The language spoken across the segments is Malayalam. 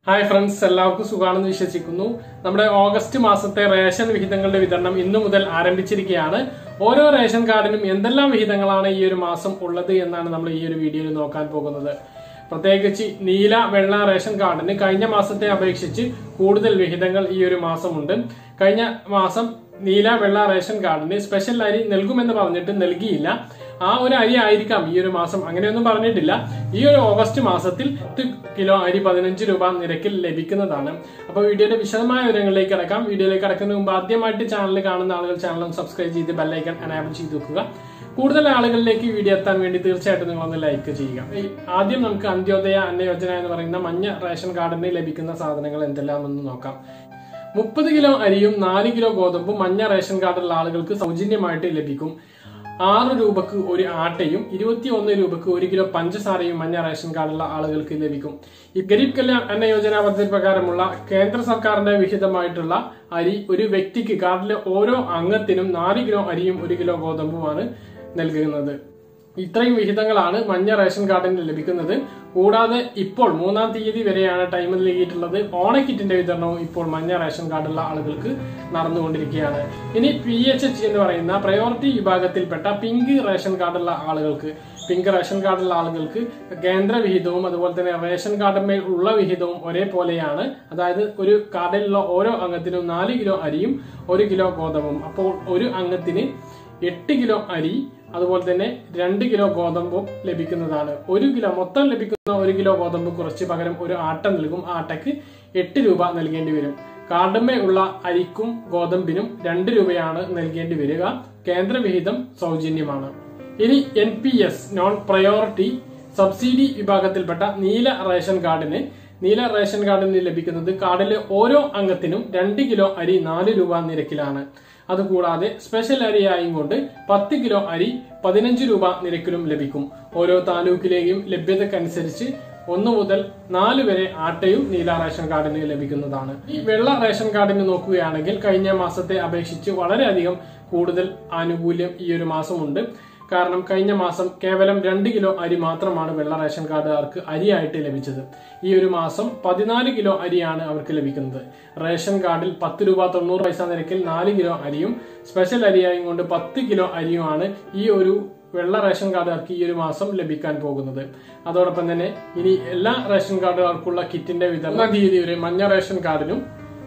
ഹായ് ഫ്രണ്ട്സ് എല്ലാവർക്കും സുഖാണെന്ന് വിശ്വസിക്കുന്നു നമ്മുടെ ഓഗസ്റ്റ് മാസത്തെ റേഷൻ വിഹിതങ്ങളുടെ വിതരണം ഇന്നു മുതൽ ആരംഭിച്ചിരിക്കുകയാണ് ഓരോ റേഷൻ കാർഡിനും എന്തെല്ലാം വിഹിതങ്ങളാണ് ഈ ഒരു മാസം ഉള്ളത് എന്നാണ് നമ്മൾ ഈ ഒരു വീഡിയോയിൽ നോക്കാൻ പോകുന്നത് പ്രത്യേകിച്ച് നീല വെള്ള റേഷൻ കാർഡിന് കഴിഞ്ഞ മാസത്തെ അപേക്ഷിച്ച് കൂടുതൽ വിഹിതങ്ങൾ ഈ ഒരു മാസമുണ്ട് കഴിഞ്ഞ മാസം നീല വെള്ള റേഷൻ കാർഡിന് സ്പെഷ്യൽ അരി നൽകുമെന്ന് പറഞ്ഞിട്ട് നൽകിയില്ല ആ ഒരു അരി ആയിരിക്കാം ഈ ഒരു മാസം അങ്ങനെയൊന്നും പറഞ്ഞിട്ടില്ല ഈ ഒരു ഓഗസ്റ്റ് മാസത്തിൽ പത്ത് കിലോ അരി പതിനഞ്ച് രൂപ നിരക്കിൽ ലഭിക്കുന്നതാണ് അപ്പോൾ വീഡിയോയുടെ വിശദമായ വിവരങ്ങളിലേക്ക് കിടക്കാം വീഡിയോയിലേക്ക് കിടക്കുന്നതിന് മുമ്പ് ആദ്യമായിട്ട് ചാനൽ കാണുന്ന ആളുകൾ ചാനൽ സബ്സ്ക്രൈബ് ചെയ്ത് ബെല്ലൈക്കൺ എനാബിൾ ചെയ്ത് വെക്കുക കൂടുതൽ ആളുകളിലേക്ക് ഈ വീഡിയോ എത്താൻ വേണ്ടി തീർച്ചയായിട്ടും നിങ്ങളൊന്ന് ലൈക്ക് ചെയ്യുക ഈ ആദ്യം നമുക്ക് അന്ത്യോദയ അന്നയോജന എന്ന് പറയുന്ന മഞ്ഞ റേഷൻ കാർഡിന് ലഭിക്കുന്ന സാധനങ്ങൾ എന്തെല്ലാമെന്ന് നോക്കാം മുപ്പത് കിലോ അരിയും നാല് കിലോ ഗോതമ്പും മഞ്ഞ റേഷൻ കാർഡുള്ള ആളുകൾക്ക് സൗജന്യമായിട്ട് ലഭിക്കും ആറ് രൂപക്ക് ഒരു ആട്ടയും ഇരുപത്തി ഒന്ന് രൂപക്ക് ഒരു കിലോ പഞ്ചസാരയും മഞ്ഞ റേഷൻ കാർഡുള്ള ആളുകൾക്ക് ലഭിക്കും ഈ ഗരീബ് കല്യാൺ അന്ന യോജന പദ്ധതി പ്രകാരമുള്ള കേന്ദ്ര സർക്കാരിന്റെ വിഹിതമായിട്ടുള്ള അരി ഒരു വ്യക്തിക്ക് കാർഡിലെ ഓരോ അംഗത്തിനും നാല് കിലോ അരിയും ഒരു കിലോ ഗോതമ്പുമാണ് നൽകുന്നത് ഇത്രയും വിഹിതങ്ങളാണ് മഞ്ഞ റേഷൻ കാർഡിന് ലഭിക്കുന്നത് കൂടാതെ ഇപ്പോൾ മൂന്നാം തീയതി വരെയാണ് ടൈം നൽകിയിട്ടുള്ളത് ഓണക്കിറ്റിന്റെ വിതരണവും ഇപ്പോൾ മഞ്ഞ റേഷൻ കാർഡുള്ള ആളുകൾക്ക് നടന്നുകൊണ്ടിരിക്കുകയാണ് ഇനി പി എച്ച് എച്ച് എന്ന് പറയുന്ന പ്രയോറിറ്റി വിഭാഗത്തിൽപ്പെട്ട പിങ്ക് റേഷൻ കാർഡുള്ള ആളുകൾക്ക് പിങ്ക് റേഷൻ കാർഡുള്ള ആളുകൾക്ക് കേന്ദ്ര വിഹിതവും അതുപോലെ തന്നെ റേഷൻ കാർഡിന്മേൽ ഉള്ള വിഹിതവും ഒരേപോലെയാണ് അതായത് ഒരു കാർഡിലുള്ള ഓരോ അംഗത്തിനും നാല് കിലോ അരിയും ഒരു കിലോ ഗോതമ്പും അപ്പോൾ ഒരു അംഗത്തിന് എട്ട് കിലോ അരി അതുപോലെ തന്നെ രണ്ട് കിലോ ഗോതമ്പും ലഭിക്കുന്നതാണ് ഒരു കിലോ മൊത്തം ലഭിക്കുന്ന ഒരു കിലോ ഗോതമ്പ് കുറച്ച് പകരം ഒരു ആട്ട നൽകും ആ ആട്ടയ്ക്ക് എട്ട് രൂപ നൽകേണ്ടി വരും കാർഡമ്മേ ഉള്ള അരിക്കും ഗോതമ്പിനും രണ്ട് രൂപയാണ് നൽകേണ്ടി വരിക കേന്ദ്ര വിഹിതം സൗജന്യമാണ് ഇനി N P S non priority subsidy വിഭാഗത്തിൽപ്പെട്ട നീല റേഷൻ കാർഡിന് നീല റേഷൻ കാർഡിന് ലഭിക്കുന്നത് കാർഡിലെ ഓരോ അംഗത്തിനും രണ്ട് കിലോ അരി നാല് രൂപ നിരക്കിലാണ് അതുകൂടാതെ സ്പെഷ്യൽ അരിയായും കൊണ്ട് പത്ത് കിലോ അരി പതിനഞ്ച് രൂപ നിരക്കിലും ലഭിക്കും ഓരോ താലൂക്കിലെയും ലഭ്യതക്കനുസരിച്ച് ഒന്ന് മുതൽ നാല് വരെ ആട്ടയും നീല റേഷൻ കാർഡിന് ലഭിക്കുന്നതാണ് ഈ വെള്ള റേഷൻ കാർഡിന് നോക്കുകയാണെങ്കിൽ കഴിഞ്ഞ മാസത്തെ അപേക്ഷിച്ച് വളരെയധികം കൂടുതൽ ആനുകൂല്യം ഈ ഒരു മാസമുണ്ട് കാരണം കഴിഞ്ഞ മാസം കേവലം രണ്ട് കിലോ അരി മാത്രമാണ് വെള്ള റേഷൻ കാർഡുകാർക്ക് അരിയായിട്ട് ലഭിച്ചത് ഈ ഒരു മാസം പതിനാല് കിലോ അരിയാണ് അവർക്ക് ലഭിക്കുന്നത് റേഷൻ കാർഡിൽ പത്ത് രൂപ തൊണ്ണൂറ് പൈസ നിരക്കിൽ നാല് കിലോ അരിയും സ്പെഷ്യൽ അരിയായും കൊണ്ട് പത്ത് കിലോ അരിയുമാണ് ഈ ഒരു വെള്ള റേഷൻ കാർഡുകാർക്ക് ഈ ഒരു മാസം ലഭിക്കാൻ പോകുന്നത് അതോടൊപ്പം തന്നെ ഇനി എല്ലാ റേഷൻ കാർഡുകാർക്കുള്ള കിറ്റിന്റെ വിതരണം ഒന്നാം തീയതി വരെ മഞ്ഞ റേഷൻ കാർഡിനും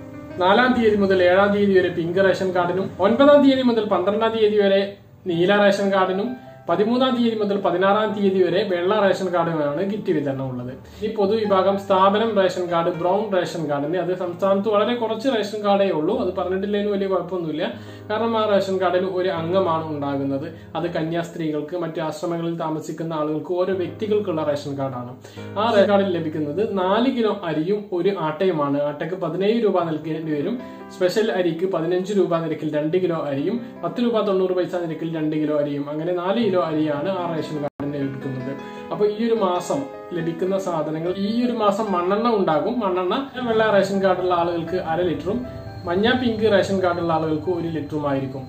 നാലാം തീയതി മുതൽ ഏഴാം തീയതി വരെ പിങ്ക് റേഷൻ കാർഡിനും ഒൻപതാം തീയതി മുതൽ പന്ത്രണ്ടാം തീയതി വരെ നീല റേഷൻ കാർഡിനും പതിമൂന്നാം തീയതി മുതൽ പതിനാറാം തീയതി വരെ വെള്ള റേഷൻ കാർഡിനാണ് കിറ്റ് വിതരണം ഉള്ളത് ഈ പൊതുവിഭാഗം സ്ഥാപനം റേഷൻ കാർഡ് ബ്രൗൺ റേഷൻ കാർഡിന് അത് സംസ്ഥാനത്ത് വളരെ കുറച്ച് റേഷൻ കാർഡേ ഉള്ളൂ അത് പറഞ്ഞിട്ടില്ലെങ്കിലും വലിയ കുഴപ്പമൊന്നുമില്ല കാരണം ആ റേഷൻ കാർഡിൽ ഒരു അംഗമാണ് ഉണ്ടാകുന്നത് അത് കന്യാസ്ത്രീകൾക്ക് മറ്റു ആശ്രമങ്ങളിൽ താമസിക്കുന്ന ആളുകൾക്ക് ഓരോ വ്യക്തികൾക്കുള്ള റേഷൻ കാർഡാണ് ആ റേഷൻ കാർഡിൽ ലഭിക്കുന്നത് നാല് കിലോ അരിയും ഒരു ആട്ടയുമാണ് ആട്ടയ്ക്ക് പതിനേഴ് രൂപ നൽകേണ്ടി വരും സ്പെഷ്യൽ അരിക്ക് പതിനഞ്ച് രൂപ നിരക്കിൽ രണ്ട് കിലോ അരിയും പത്ത് രൂപ തൊണ്ണൂറ് പൈസ നിരക്കിൽ രണ്ട് കിലോ അരിയും അങ്ങനെ നാല് കിലോ അരിയാണ് ആ റേഷൻ കാർഡിന് ലഭിക്കുന്നത് അപ്പൊ ഈ ഒരു മാസം ലഭിക്കുന്ന സാധനങ്ങൾ ഈ ഒരു മാസം മണ്ണെണ്ണ ഉണ്ടാകും മണ്ണെണ്ണ വെള്ള റേഷൻ കാർഡുള്ള ആളുകൾക്ക് അര ലിറ്ററും മഞ്ഞ പിങ്ക് റേഷൻ കാർഡുള്ള ആളുകൾക്ക് ഒരു ലിറ്ററുമായിരിക്കും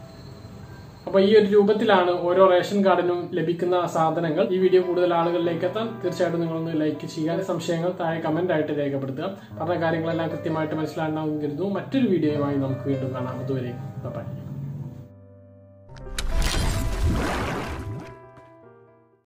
അപ്പൊ ഈ ഒരു രൂപത്തിലാണ് ഓരോ റേഷൻ കാർഡിനും ലഭിക്കുന്ന സാധനങ്ങൾ ഈ വീഡിയോ കൂടുതൽ ആളുകളിലേക്ക് എത്താൻ തീർച്ചയായിട്ടും നിങ്ങളൊന്ന് ലൈക്ക് ചെയ്യുക സംശയങ്ങൾ താഴെ കമന്റ് ആയിട്ട് രേഖപ്പെടുത്തുക പറഞ്ഞ കാര്യങ്ങളെല്ലാം കൃത്യമായിട്ട് മനസ്സിലാണ്ടാവും കരുതുന്നു മറ്റൊരു വീഡിയോയുമായി നമുക്ക് വീണ്ടും കാണാം അതുവരെ ബൈ